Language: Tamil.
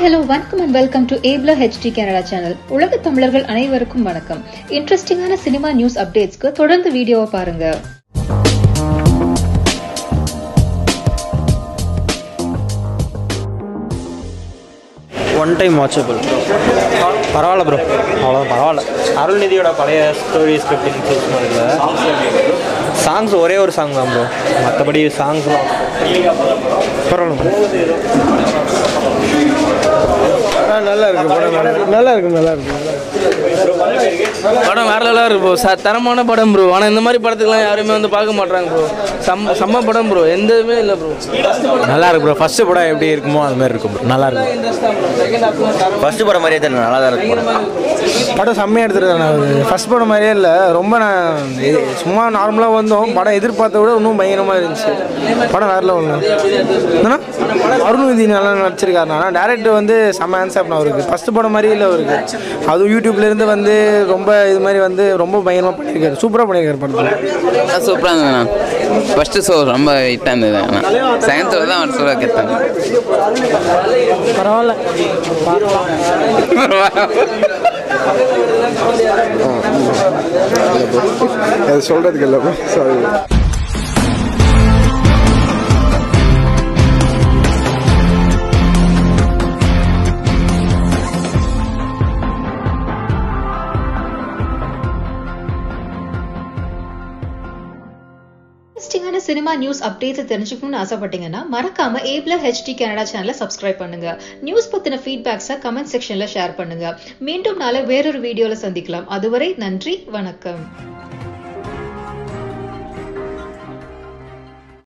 ஹலோ வணக்கம் அண்ட் வெல்கம் டு ஏப்லா ஹெச்டி கனடா சேனல் உலக தமிழர்கள் அனைவருக்கும் வணக்கம் இன்ட்ரெஸ்டிங்கான சினிமா நியூஸ் அப்டேட்ஸ்க்கு தொடர்ந்து வீடியோவை பாருங்க ஒன் டைம் வாட்சபிள் பரவாயில்ல ப்ரோ அவ்வளோ பரவாயில்ல அருள்நிதியோட பழைய ஸ்டோரி ஸ்கிரிப்டிங் சூஸ் பண்ணல சாங்ஸ் ஒரே ஒரு சாங் தான் ப்ரோ மற்றபடி சாங்ஸ்லாம் பரவாயில்ல நல்லா இருக்கு படம் நல்லா இருக்கு நல்லா இருக்கு நல்லா இருக்கு படம் வேற லெவலாக இருக்கு ப்ரோ ச தரமான படம் ப்ரோ ஆனால் இந்த மாதிரி படத்துக்குலாம் யாருமே வந்து பார்க்க மாட்றாங்க ப்ரோ செம்ம செம்ம படம் ப்ரோ எந்த இதுவுமே இல்லை ப்ரோ நல்லா இருக்கு ப்ரோ ஃபர்ஸ்ட் படம் எப்படி இருக்குமோ அது மாதிரி இருக்கும் bro. நல்லா இருக்கு இன்ட்ரெஸ்ட் தான் ப்ரோ செகண்ட் ஹாஃப் ஃபர்ஸ்ட் படம் மாதிரியே தெரியல நல்லா தான் இருக்கு படம் படம் செம்மையாக எடுத்துருக்காங்க ஃபர்ஸ்ட் படம் மாதிரியே இல்லை ரொம்ப நான் இது- சும்மா நார்மலாக வந்தோம் படம் எதிர்பார்த்த விட இன்னும் பயங்கரமாக இருந்துச்சு படம் வேற லெவல் என்னன்னா அருண்விதி நல்லா நடிச்சிருக்காரு ஆனால் டேரக்டர் வந்து செம்ம ஆன்சர் அவருக்கு ஃபர்ஸ்ட் படம் மாதிரியே இல்லை அவருக்கு அதுவும் யூடியூப்ல இருந்து வந்து ரொம்ப இது மாதிரி வந்து ரொம்ப பயங்கரமாக பண்ணியிருக்காரு சூப்பராக பண்ணியிருக்காரு படத்தில் சூப்பராக இருந்ததுண்ணா ஃபஸ்ட்டு ஷோ ரொம்ப ஹிட்டாக இருந்தது ஆனால் செகண்ட் ஷோ தான் அவர் சூப்பராக கேட்டாங்க பரவாயில்ல அது சொல்கிறதுக்கு இல்லை சாரி இன்ட்ரெஸ்டிங்கான சினிமா நியூஸ் அப்டேட்ஸ் தெரிஞ்சுக்கணும்னு ஆசைப்பட்டீங்கன்னா மறக்காம ஏப்லா ஹெச்டி கனடா சேனலை சப்ஸ்கிரைப் பண்ணுங்க நியூஸ் பத்தின ஃபீட்பேக்ஸை கமெண்ட் செக்ஷன்ல ஷேர் பண்ணுங்க மீண்டும் நாளை வேறொரு வீடியோல சந்திக்கலாம் அதுவரை நன்றி வணக்கம்